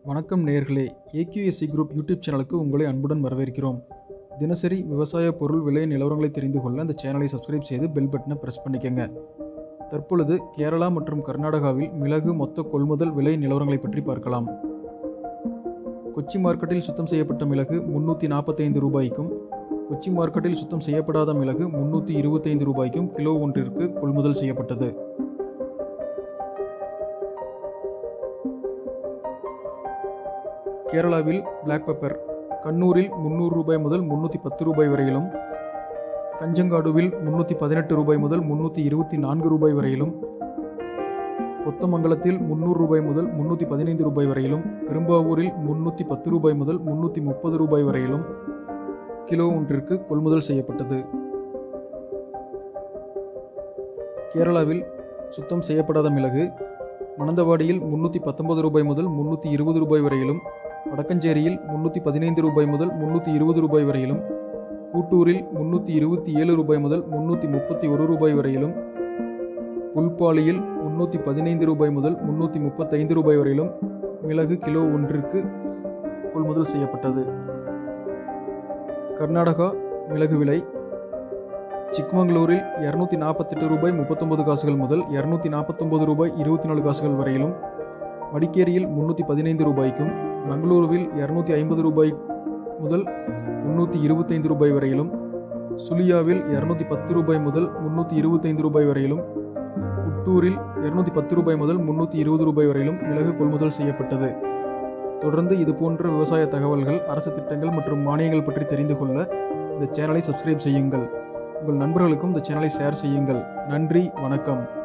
வணக்கம் நேயர்களே AQSC group YouTube சேனலுக்கு உங்களை அன்புடன் வரவேற்கிறோம் தினசரி விவசாய பொருள் விலை நிலவரங்களை தெரிந்து கொள்ள இந்த சேனலை சப்ஸ்கிரைப் செய்து பெல் பட்டனை ப்ரெஸ் பண்ணிக்கங்க தற்பொழுது கேரளா மற்றும் கர்நாடகாவில் மிளகு மொத்த கொள்முதல் விலை நிலவரங்களை பற்றி பார்க்கலாம் கொச்சி மார்க்கெட்டில் சுத்தம் செய்யப்பட்ட மிளகு முன்னூற்றி நாற்பத்தைந்து ரூபாய்க்கும் கொச்சி மார்க்கெட்டில் சுத்தம் செய்யப்படாத மிளகு முன்னூற்றி இருபத்தைந்து ரூபாய்க்கும் கிலோ ஒன்றிற்கு கொள்முதல் செய்யப்பட்டது கேரளாவில் பிளாக் பெப்பர் கண்ணூரில் முந்நூறு ரூபாய் முதல் முந்நூற்றி பத்து ரூபாய் வரையிலும் கஞ்சங்காடுவில் முந்நூற்றி பதினெட்டு ரூபாய் முதல் முந்நூற்றி இருபத்தி நான்கு ரூபாய் வரையிலும் கொத்தமங்கலத்தில் முந்நூறு ரூபாய் முதல் முந்நூற்றி பதினைந்து ரூபாய் வரையிலும் பெரும்பாவூரில் முந்நூற்றி பத்து ரூபாய் முதல் முந்நூற்றி முப்பது ரூபாய் வரையிலும் கிலோ ஒன்றிற்கு கொள்முதல் செய்யப்பட்டது கேரளாவில் சுத்தம் செய்யப்படாத மிளகு மணந்தவாடியில் முந்நூற்றி பத்தொன்பது ரூபாய் முதல் முந்நூற்றி இருபது ரூபாய் வரையிலும் வடக்கஞ்சேரியில் முந்நூற்றி பதினைந்து ரூபாய் முதல் முந்நூற்றி இருபது ரூபாய் வரையிலும் கூட்டூரில் முந்நூற்றி இருபத்தி ஏழு ரூபாய் முதல் முந்நூற்றி முப்பத்தி ஒரு ரூபாய் வரையிலும் புல்பாலியில் முந்நூற்றி பதினைந்து ரூபாய் முதல் முந்நூற்றி முப்பத்தைந்து ரூபாய் வரையிலும் மிளகு கிலோ ஒன்றிற்கு கொள்முதல் செய்யப்பட்டது கர்நாடகா மிளகு விலை சிக்மங்களூரில் இரநூத்தி நாற்பத்தெட்டு ரூபாய் முப்பத்தொன்பது காசுகள் முதல் இரநூத்தி நாற்பத்தொம்பது ரூபாய் இருபத்தி நாலு காசுகள் வரையிலும் மடிக்கேரியில் முந்நூற்றி பதினைந்து ரூபாய்க்கும் மங்களூருவில் இரநூத்தி ஐம்பது ரூபாய் முதல் முந்நூற்றி இருபத்தைந்து ரூபாய் வரையிலும் சுலியாவில் இரநூத்தி பத்து ரூபாய் முதல் முந்நூற்றி இருபத்தைந்து ரூபாய் வரையிலும் புட்டூரில் இரநூத்தி பத்து ரூபாய் முதல் முந்நூற்றி இருபது ரூபாய் வரையிலும் மிளகு கொள்முதல் செய்யப்பட்டது தொடர்ந்து இது போன்ற விவசாய தகவல்கள் அரசு திட்டங்கள் மற்றும் மானியங்கள் பற்றி தெரிந்து கொள்ள இந்த சேனலை சப்ஸ்கிரைப் செய்யுங்கள் உங்கள் நண்பர்களுக்கும் இந்த சேனலை ஷேர் செய்யுங்கள் நன்றி வணக்கம்